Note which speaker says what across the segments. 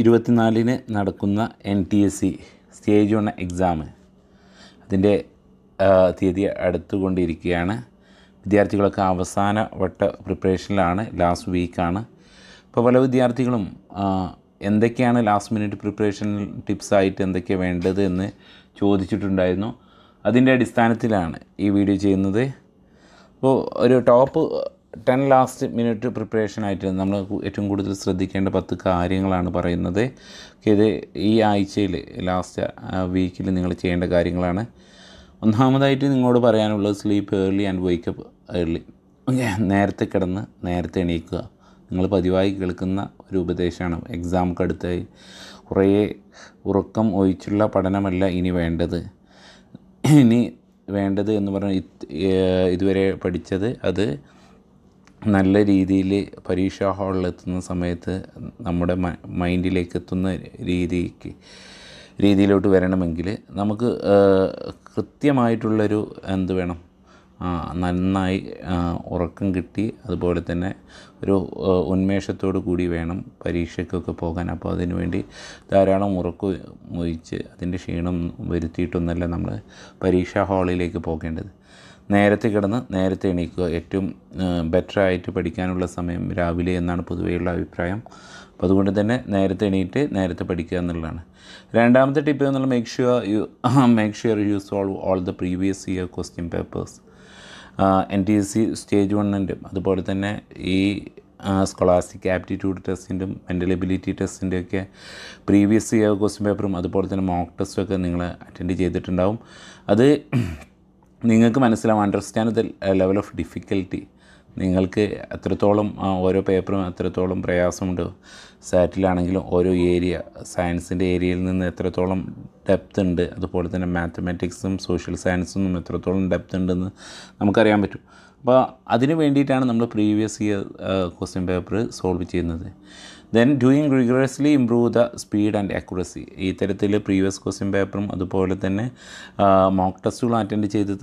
Speaker 1: ഇരുപത്തിനാലിന് നടക്കുന്ന N T S C stage one exam അതിൻ്റെ ആ, തീയതി അടുത്തുകൊണ്ടിരിക്കുകയാണ് വിദ്യാർത്ഥികളൊക്കെ അവസാന വട്ട പ്രിപ്പറേഷനിലാണ് ലാസ്റ്റ് വീക്കാണ് ഇപ്പോൾ പല വിദ്യാർത്ഥികളും ആ, എന്തൊക്കെയാണ് ലാസ്റ്റ് മിനിറ്റ് പ്രിപ്പറേഷൻ ടിപ്സായിട്ട് എന്തൊക്കെയാണ് വേണ്ടത് എന്ന് ചോദിച്ചിട്ടുണ്ടായിരുന്നു അതിൻ്റെ അടിസ്ഥാനത്തിലാണ് ഈ വീഡിയോ ചെയ്യുന്നത് അപ്പോൾ ഒരു ടോപ്പ് ടെൻ ലാസ്റ്റ് മിനിറ്റ് പ്രിപ്പറേഷനായിട്ട് നമ്മൾ ഏറ്റവും കൂടുതൽ ശ്രദ്ധിക്കേണ്ട പത്ത് കാര്യങ്ങളാണ് പറയുന്നത് ഓക്കെ, ഇത് ഈ ആഴ്ചയിൽ ലാസ്റ്റ് വീക്കിൽ നിങ്ങൾ ചെയ്യേണ്ട കാര്യങ്ങളാണ് ഒന്നാമതായിട്ട് നിങ്ങളോട് പറയാനുള്ളത് sleep early and wake up early okay നേരത്തെ കിടന്ന് നേരത്തെ എണീക്കുക നിങ്ങൾ പതിവായി കേൾക്കുന്ന ഒരു ഉപദേശമാണ് എക്സാമൊക്കെ അടുത്തായി കുറേ ഉറക്കം ഒഴിച്ചുള്ള പഠനമല്ല ഇനി വേണ്ടത് ഇനി വേണ്ടത് എന്ന് പറഞ്ഞാൽ ഇത് ഏഹ് ഇതുവരെ പഠിച്ചത് അത് നല്ല രീതിയിൽ പരീക്ഷാ ഹാളിലെത്തുന്ന സമയത്ത് നമ്മുടെ മ- മൈൻഡിലേക്ക് എത്തുന്ന രീതിക്ക് രീതിയിലോട്ട് വരണമെങ്കിൽ നമുക്ക് ഏഹ്, കൃത്യമായിട്ടുള്ളൊരു എന്ത് വേണം ആ, നന്നായി ആ, ഉറക്കം കിട്ടി അതുപോലെ തന്നെ ഒരു ഏഹ്, ഉന്മേഷത്തോടു കൂടി വേണം പരീക്ഷയ്ക്കൊക്കെ പോകാൻ അപ്പോൾ അതിനു വേണ്ടി ധാരാളം ഉറക്കം ഒഴിച്ച് അതിൻ്റെ ക്ഷീണം വരുത്തിയിട്ടൊന്നല്ല നമ്മൾ പരീക്ഷാ ഹാളിലേക്ക് പോകേണ്ടത് നേരത്തെ കിടന്ന് നേരത്തെ എണീക്കുക ഏറ്റവും ബെറ്റർ ആയിട്ട് പഠിക്കാനുള്ള സമയം രാവിലെ എന്നാണ് പൊതുവെയുള്ള അഭിപ്രായം അപ്പോൾ അതുകൊണ്ട് തന്നെ നേരത്തെ എണീറ്റ് നേരത്തെ പഠിക്കുക എന്നുള്ളതാണ് രണ്ടാമത്തെ ടിപ്പ് എന്നുള്ള make sure you make sure you solve all the previous year question papers N T S C stage വണ്ണിൻ്റെയും അതുപോലെ തന്നെ ഈ സ്കോളാസ്റ്റിക് ആപ്റ്റിറ്റ്യൂഡ് ടെസ്റ്റിൻ്റെയും മെൻ്റൽ എബിലിറ്റി ടെസ്റ്റിൻ്റെ ഒക്കെ പ്രീവിയസ് ഇയർ ക്വസ്റ്റ്യൻ പേപ്പറും അതുപോലെ തന്നെ മോക്ക് ടെസ്റ്റും നിങ്ങൾ അറ്റൻഡ് ചെയ്തിട്ടുണ്ടാവും അത് നിങ്ങൾക്ക് മനസ്സിലാവും understand the level of difficulty നിങ്ങൾക്ക് എത്രത്തോളം ആ, ഓരോ പേപ്പറും എത്രത്തോളം പ്രയാസമുണ്ട് സാറ്റിലാണെങ്കിലും ഓരോ ഏരിയ സയൻസിൻ്റെ ഏരിയയിൽ നിന്ന് എത്രത്തോളം ഡെപ്ത് ഉണ്ട് അതുപോലെ തന്നെ മാത്തമാറ്റിക്സും സോഷ്യൽ സയൻസും എത്രത്തോളം ഡെപ്ത് ഉണ്ടെന്ന് നമുക്കറിയാൻ പറ്റും അപ്പോൾ അതിന് വേണ്ടിയിട്ടാണ് നമ്മൾ previous year question paper solve ചെയ്യുന്നത് then doing rigorously improve the speed and accuracy ഈ തരത്തിൽ പ്രീവിയസ് ക്വസ്റ്റ്യൻ പേപ്പറും അതുപോലെ തന്നെ മോക്ക് ടെസ്റ്റുകളും അറ്റൻഡ് ചെയ്ത്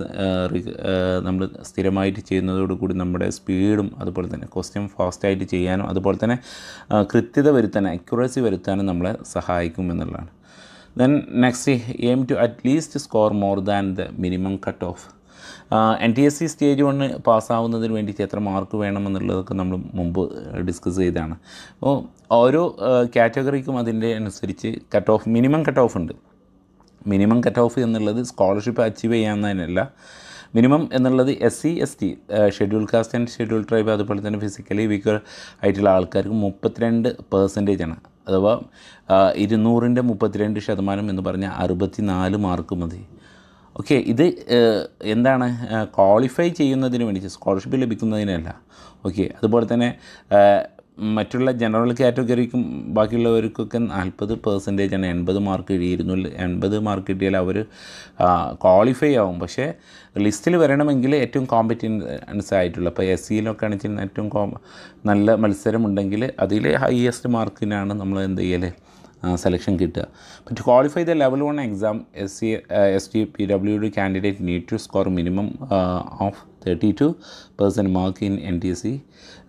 Speaker 1: നമ്മൾ സ്ഥിരമായിട്ട് ചെയ്യുന്നതോടുകൂടി നമ്മുടെ സ്പീഡും അതുപോലെ തന്നെ ക്വസ്റ്റ്യൻ ഫാസ്റ്റായിട്ട് ചെയ്യാനും അതുപോലെ തന്നെ ആ, കൃത്യത വരുത്താൻ അക്യുറസി വരുത്താനും നമ്മളെ സഹായിക്കും എന്നുള്ളതാണ് then next aim to at least score more than the minimum cut off N T S C stage one പാസ്സാവുന്നതിന് വേണ്ടിയിട്ട് എത്ര മാർക്ക് വേണമെന്നുള്ളതൊക്കെ നമ്മൾ മുമ്പ് ഡിസ്കസ് ചെയ്തതാണ് അപ്പോൾ ഓരോ കാറ്റഗറിക്കും അതിൻ്റെ അനുസരിച്ച് cut off minimum cut off ഉണ്ട് മിനിമം കട്ട് ഓഫ് എന്നുള്ളത് സ്കോളർഷിപ്പ് അച്ചീവ് ചെയ്യാവുന്നതിനല്ല മിനിമം എന്നുള്ളത് S C S T schedule caste and schedule tribe അതുപോലെ തന്നെ ഫിസിക്കലി വീക്കർ ആയിട്ടുള്ള ആൾക്കാർക്ക് മുപ്പത്തിരണ്ട് പെർസെൻറ്റേജ് ആണ് അഥവാ ആ, ഇരുന്നൂറിൻ്റെ മുപ്പത്തിരണ്ട് ശതമാനം എന്ന് പറഞ്ഞാൽ അറുപത്തി നാല് മാർക്ക് മതി ഓക്കെ ഇത് ഏഹ്, എന്താണ് ക്വാളിഫൈ ചെയ്യുന്നതിന് വേണ്ടി സ്കോളർഷിപ്പ് ലഭിക്കുന്നതിനല്ല ഓക്കെ അതുപോലെ തന്നെ ഏഹ്, മറ്റുള്ള ജനറൽ കാറ്റഗറിക്കും ബാക്കിയുള്ളവർക്കൊക്കെ നാൽപ്പത് പെർസെൻറ്റേജ് ആണ് എൺപത് മാർക്ക് ഇരുന്നൂറ് എൺപത് മാർക്ക് കിട്ടിയാൽ അവർ ക്വാളിഫൈ ആവും പക്ഷേ ലിസ്റ്റിൽ വരണമെങ്കിൽ ഏറ്റവും കോമ്പറ്റൻസ് ആയിട്ടുള്ള ഇപ്പോൾ എസ് സിയിലൊക്കെ ആണെങ്കിൽ ഏറ്റവും കോ നല്ല മത്സരമുണ്ടെങ്കിൽ അതിൽ ഹയസ്റ്റ് മാർക്കിനാണ് നമ്മൾ എന്ത് ചെയ്യൽ സെലക്ഷൻ കിട്ടുക but to qualify the level one exam S C S T P W D candidate need to score minimum of thirty two percent mark in N T S C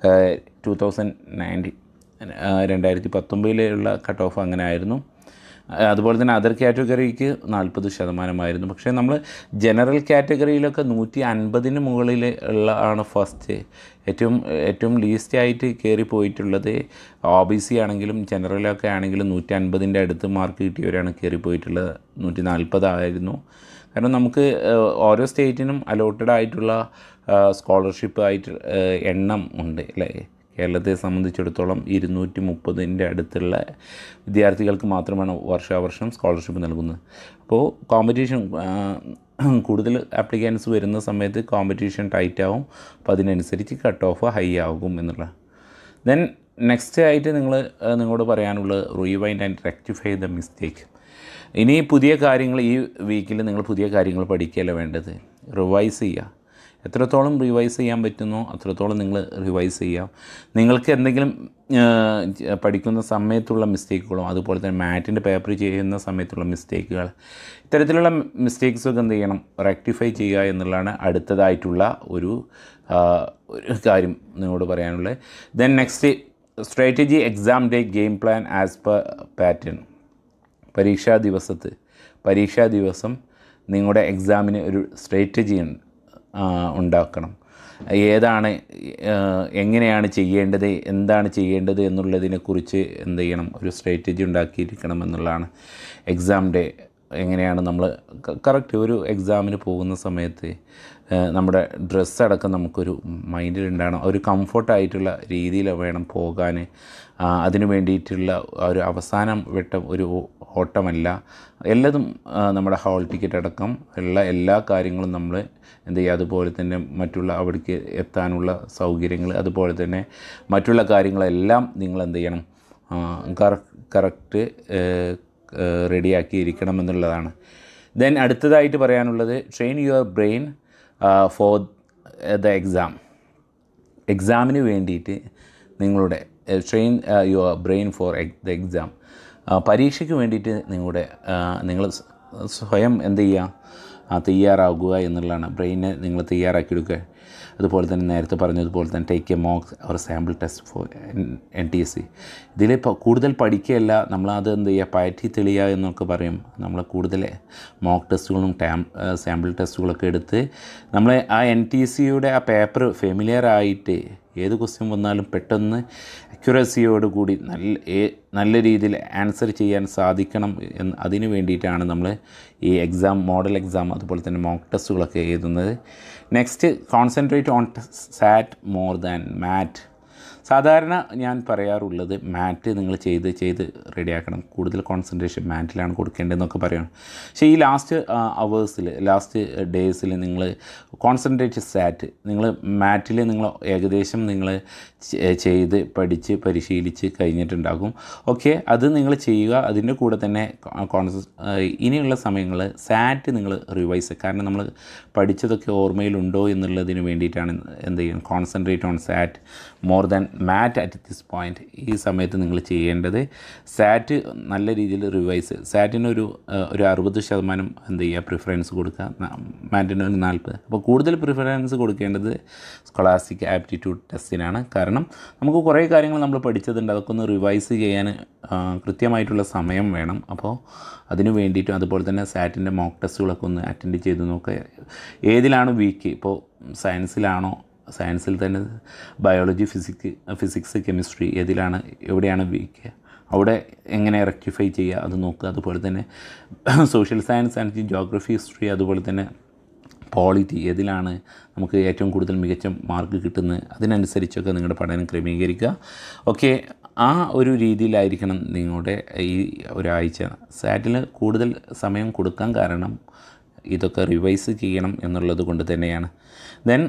Speaker 1: two thousand ninety രണ്ടായിരത്തി പത്തൊമ്പതിലുള്ള cut off അങ്ങനെ ആയിരുന്നു ആ, അതുപോലെ തന്നെ other കാറ്റഗറിക്ക് നാൽപ്പത് ശതമാനമായിരുന്നു പക്ഷേ നമ്മൾ ജനറൽ കാറ്റഗറിയിലൊക്കെ നൂറ്റി അൻപതിന് മുകളിൽ ഉള്ള ആണ് ഫസ്റ്റ് ഏറ്റവും ഏറ്റവും ലീസ്റ്റ് ആയിട്ട് കയറി പോയിട്ടുള്ളത് ഒ ബി സി ആണെങ്കിലും ജനറലൊക്കെ ആണെങ്കിലും നൂറ്റി അൻപതിൻ്റെ അടുത്ത് മാർക്ക് കിട്ടിയവരാണ് കയറി പോയിട്ടുള്ളത് നൂറ്റി നാൽപ്പതായിരുന്നു കാരണം നമുക്ക് ഏഹ്, ഓരോ സ്റ്റേറ്റിനും അലോട്ടഡ് ആയിട്ടുള്ള സ്കോളർഷിപ്പ് ആയിട്ട് ഏഹ്, എണ്ണം ഉണ്ട് അല്ലേ കേരളത്തെ സംബന്ധിച്ചിടത്തോളം ഇരുന്നൂറ്റി മുപ്പതിൻ്റെ അടുത്തുള്ള വിദ്യാർത്ഥികൾക്ക് മാത്രമാണ് വർഷാവർഷം സ്കോളർഷിപ്പ് നൽകുന്നത് അപ്പോൾ കോമ്പറ്റീഷൻ കൂടുതൽ ആപ്ലിക്കൻസ് വരുന്ന സമയത്ത് കോമ്പറ്റീഷൻ ടൈറ്റ് ആവും അപ്പോൾ അതിനനുസരിച്ച് കട്ട് ഓഫ് ഹൈ ആകും എന്നുള്ള ദെൻ നെക്സ്റ്റ് ആയിട്ട് നിങ്ങൾ നിങ്ങളോട് പറയാനുള്ളത് rewind and rectify the mistake ഇനി പുതിയ കാര്യങ്ങൾ ഈ വീക്കിൽ നിങ്ങൾ പുതിയ കാര്യങ്ങൾ പഠിക്കുകയല്ല വേണ്ടത് റിവൈസ് ചെയ്യുക എത്രത്തോളം റിവൈസ് ചെയ്യാൻ പറ്റുന്നോ അത്രത്തോളം നിങ്ങൾ റിവൈസ് ചെയ്യാം നിങ്ങൾക്ക് എന്തെങ്കിലും ആ, ജ- പഠിക്കുന്ന സമയത്തുള്ള മിസ്റ്റേക്കുകളോ അതുപോലെ തന്നെ മാറ്റിൻ്റെ പേപ്പർ ചെയ്യുന്ന സമയത്തുള്ള മിസ്റ്റേക്കുകൾ ഇത്തരത്തിലുള്ള മിസ്റ്റേക്സൊക്കെ എന്ത് ചെയ്യണം റെക്ടിഫൈ ചെയ്യുക എന്നുള്ളതാണ് അടുത്തതായിട്ടുള്ള ഒരു ആ, ഒരു കാര്യം നിങ്ങളോട് പറയാനുള്ളത് then next strategy exam day game plan as per pattern പരീക്ഷാ ദിവസത്ത് പരീക്ഷാ ദിവസം നിങ്ങളുടെ എക്സാമിന് ഒരു സ്ട്രാറ്റജി ഉണ്ടാക്കണം ഏതാണ് ആ, എങ്ങനെയാണ് ചെയ്യേണ്ടത് എന്താണ് ചെയ്യേണ്ടത് എന്നുള്ളതിനെക്കുറിച്ച് എന്ത് ചെയ്യണം ഒരു സ്ട്രാറ്റജി ഉണ്ടാക്കിയിരിക്കണം എന്നുള്ളതാണ് എക്സാം ഡേ എങ്ങനെയാണ് നമ്മൾ കറക്റ്റ് ഒരു എക്സാമിന് പോകുന്ന സമയത്ത് ആ, നമ്മുടെ ഡ്രസ്സ് അടക്കം നമുക്കൊരു മൈൻഡിൽ ഉണ്ടാകണം ഒരു കംഫർട്ടായിട്ടുള്ള രീതിയിൽ വേണം പോകാൻ ആ, അതിന് വേണ്ടിയിട്ടുള്ള ആ ഒരു അവസാനം വട്ടം ഒരു ഓട്ടമല്ല എല്ലാതും ആ, നമ്മുടെ ഹാൾ ടിക്കറ്റ് അടക്കം ഉള്ള എല്ലാ കാര്യങ്ങളും നമ്മൾ എന്ത് ചെയ്യുക അതുപോലെ തന്നെ മറ്റുള്ള അവിടേക്ക് എത്താനുള്ള സൗകര്യങ്ങൾ അതുപോലെ തന്നെ മറ്റുള്ള കാര്യങ്ങളെല്ലാം നിങ്ങൾ എന്ത് ചെയ്യണം കറക്റ്റ് റെഡിയാക്കി ഇരിക്കണം എന്നുള്ളതാണ് ദെൻ അടുത്തതായിട്ട് പറയാനുള്ളത് train your brain for the exam എക്സാമിന് വേണ്ടിയിട്ട് നിങ്ങളുടെ train your brain for the exam പരീക്ഷയ്ക്ക് വേണ്ടിയിട്ട് നിങ്ങളുടെ നിങ്ങൾ സ്വയം എന്ത് ചെയ്യുക ആ, തയ്യാറാകുക എന്നുള്ളതാണ് ബ്രെയിനെ നിങ്ങൾ തയ്യാറാക്കിയെടുക്കുക അതുപോലെ തന്നെ നേരത്തെ പറഞ്ഞതുപോലെ തന്നെ ടേക്ക് എ മോക്ക് അവർ sample test for N T S C ഇതിൽ ഇപ്പോൾ കൂടുതൽ പഠിക്കുകയല്ല നമ്മളത് എന്ത് ചെയ്യുക പയറ്റി തെളിയുക എന്നൊക്കെ പറയും നമ്മൾ കൂടുതൽ മോക്ക് ടെസ്റ്റുകളും ടാം സാമ്പിൾ ടെസ്റ്റുകളൊക്കെ എടുത്ത് നമ്മൾ ആ എൻ ടി സിയുടെ ആ പേപ്പർ ഫെമിലിയർ ആയിട്ട് ഏത് ക്വസ്റ്റ്യൻ വന്നാലും പെട്ടെന്ന് അക്യുറസിയോട് കൂടി നല്ല ഏ- നല്ല രീതിയിൽ ആൻസർ ചെയ്യാൻ സാധിക്കണം എന്ന് അതിന് വേണ്ടിയിട്ടാണ് നമ്മൾ ഈ എക്സാം മോഡൽ എക്സാം അതുപോലെ തന്നെ മോക്ക് ടെസ്റ്റുകളൊക്കെ എഴുതുന്നത് next concentrate on SAT more than MAT സാധാരണ ഞാൻ പറയാറുള്ളത് മാറ്റ് നിങ്ങൾ ചെയ്ത് ചെയ്ത് റെഡിയാക്കണം കൂടുതൽ കോൺസെൻട്രേഷൻ മാറ്റിലാണ് കൊടുക്കേണ്ടതെന്നൊക്കെ പറയണം പക്ഷേ ഈ ലാസ്റ്റ് അവേഴ്സിൽ ലാസ്റ്റ് ഡേയ്സിൽ നിങ്ങൾ കോൺസെൻട്രേറ്റ് സാറ്റ് നിങ്ങൾ മാറ്റിൽ നിങ്ങൾ ഏകദേശം നിങ്ങൾ ചെയ്ത് പഠിച്ച് പരിശീലിച്ച് കഴിഞ്ഞിട്ടുണ്ടാകും ഓക്കെ അത് നിങ്ങൾ ചെയ്യുക അതിൻ്റെ കൂടെ തന്നെ കോൺസ ഇനിയുള്ള സമയങ്ങൾ സാറ്റ് നിങ്ങൾ റിവൈസ് കാരണം നമ്മൾ പഠിച്ചതൊക്കെ ഓർമ്മയിലുണ്ടോ എന്നുള്ളതിന് വേണ്ടിയിട്ടാണ് എന്ത് ചെയ്യുന്നത് concentrate on SAT more than MAT at this point ഈ സമയത്ത് നിങ്ങൾ ചെയ്യേണ്ടത് സാറ്റ് നല്ല രീതിയിൽ റിവൈസ് സാറ്റിന് ഒരു ആ, ഒരു അറുപത് ശതമാനം എന്ത് ചെയ്യുക പ്രിഫറൻസ് കൊടുക്കുക ന- മാറ്റിന് ഒരു നാൽപ്പത് അപ്പോൾ കൂടുതൽ പ്രിഫറൻസ് കൊടുക്കേണ്ടത് സ്കോളാസ്റ്റിക് ആപ്റ്റിറ്റ്യൂഡ് ടെസ്റ്റിനാണ് കാരണം നമുക്ക് കുറേ കാര്യങ്ങൾ നമ്മൾ പഠിച്ചതുണ്ട് അതൊക്കെ ഒന്ന് റിവൈസ് ചെയ്യാൻ ആ, കൃത്യമായിട്ടുള്ള സമയം വേണം അപ്പോൾ അതിന് വേണ്ടിയിട്ടും അതുപോലെ തന്നെ സാറ്റിൻ്റെ മോക്ക് ടെസ്റ്റുകളൊക്കെ ഒന്ന് അറ്റൻഡ് ചെയ്ത് നോക്കുക ഏതിലാണ് വീക്ക് ഇപ്പോൾ സയൻസിലാണോ സയൻസിൽ തന്നെ ബയോളജി ഫിസിക്സ് ഫിസിക്സ് കെമിസ്ട്രി ഏതിലാണ് എവിടെയാണ് വീക്ക് അവിടെ എങ്ങനെ റെക്ടിഫൈ ചെയ്യുക അത് നോക്കുക അതുപോലെ തന്നെ social science and geography history അതുപോലെ തന്നെ പോളിറ്റി ഏതിലാണ് നമുക്ക് ഏറ്റവും കൂടുതൽ മികച്ച മാർക്ക് കിട്ടുന്നത് അതിനനുസരിച്ചൊക്കെ നിങ്ങളുടെ പഠനം ക്രമീകരിക്കുക ഓക്കെ ആ ഒരു രീതിയിലായിരിക്കണം നിങ്ങളുടെ ഈ ഒരാഴ്ച സാറ്റിൽ കൂടുതൽ സമയം കൊടുക്കാൻ കാരണം ഇതൊക്കെ റിവൈസ് ചെയ്യണം എന്നുള്ളത് കൊണ്ട് തന്നെയാണ് ദെൻ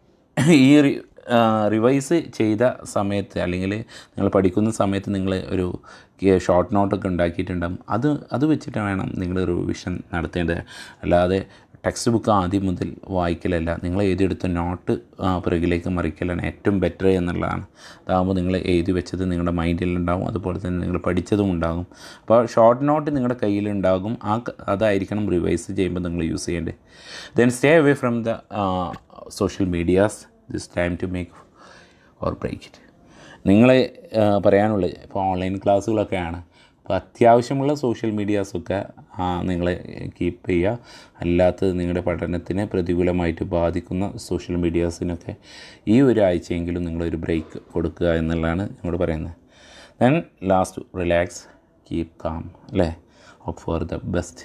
Speaker 1: ഈ റി- ആ, റിവൈസ് ചെയ്ത സമയത്ത് അല്ലെങ്കിൽ നിങ്ങൾ പഠിക്കുന്ന സമയത്ത് നിങ്ങൾ ഒരു ഷോർട്ട് നോട്ടൊക്കെ ഉണ്ടാക്കിയിട്ടുണ്ടാകും അത് അത് വെച്ചിട്ട് വേണം നിങ്ങൾ റിവിഷൻ നടത്തേണ്ടത് അല്ലാതെ ടെക്സ്റ്റ് ബുക്ക് ആദ്യം മുതൽ വായിക്കലല്ല നിങ്ങൾ എഴുതിയെടുത്ത നോട്ട് പിറകിലേക്ക് മറിക്കലാണ് ഏറ്റവും ബെറ്റർ എന്നുള്ളതാണ് അതാകുമ്പോൾ നിങ്ങൾ എഴുതി വെച്ചത് നിങ്ങളുടെ മൈൻഡിലുണ്ടാകും അതുപോലെ തന്നെ നിങ്ങൾ പഠിച്ചതും ഉണ്ടാകും അപ്പോൾ ഷോർട്ട് നോട്ട് നിങ്ങളുടെ കയ്യിലുണ്ടാകും ആ ക- അതായിരിക്കണം റിവൈസ് ചെയ്യുമ്പോൾ നിങ്ങൾ യൂസ് ചെയ്യേണ്ടത് then stay away from the social medias this time to make or break it നിങ്ങൾ പറയാനുള്ളത് ഇപ്പോൾ ഓൺലൈൻ ക്ലാസ്സുകളൊക്കെയാണ് അപ്പോൾ അത്യാവശ്യമുള്ള സോഷ്യൽ മീഡിയാസൊക്കെ നിങ്ങൾ കീപ്പ് ചെയ്യുക അല്ലാത്തത് നിങ്ങളുടെ പഠനത്തിനെ പ്രതികൂലമായിട്ട് ബാധിക്കുന്ന സോഷ്യൽ മീഡിയാസിനൊക്കെ ഈ ഒരു ആഴ്ചയെങ്കിലും നിങ്ങളൊരു ബ്രേക്ക് കൊടുക്കുക എന്നുള്ളതാണ് ഞങ്ങളോട് പറയുന്നത് then last relax keep calm അല്ലേ hope for the best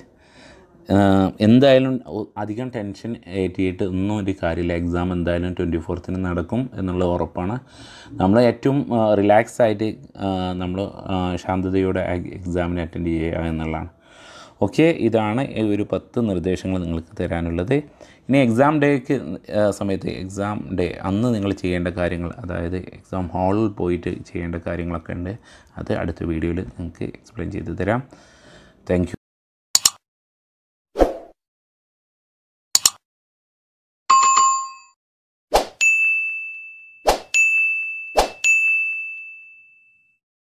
Speaker 1: ah എന്തായാലും ഒ- അധികം ടെൻഷൻ ഏറ്റിയിട്ട് ഒന്നും ഒരു കാര്യമില്ല എക്സാം എന്തായാലും ട്വൻറ്റി ഫോർത്തിന് നടക്കും എന്നുള്ള ഉറപ്പാണ് നമ്മൾ ഏറ്റവും റിലാക്സ് ആയിട്ട് നമ്മൾ ശാന്തതയോടെ എക്സാമിനെ അറ്റൻഡ് ചെയ്യുക എന്നുള്ളതാണ് ഓക്കെ ഇതാണ് ഈ ഒരു പത്ത് നിർദ്ദേശങ്ങൾ നിങ്ങൾക്ക് തരാനുള്ളത് ഇനി എക്സാം ഡേക്ക് സമയത്ത് എക്സാം ഡേ അന്ന് നിങ്ങൾ ചെയ്യേണ്ട കാര്യങ്ങൾ അതായത് എക്സാം ഹാളിൽ പോയിട്ട് ചെയ്യേണ്ട കാര്യങ്ങളൊക്കെ ഉണ്ട് അത് അടുത്ത വീഡിയോയിൽ നിങ്ങൾക്ക് എക്സ്പ്ലെയിൻ ചെയ്ത് തരാം താങ്ക്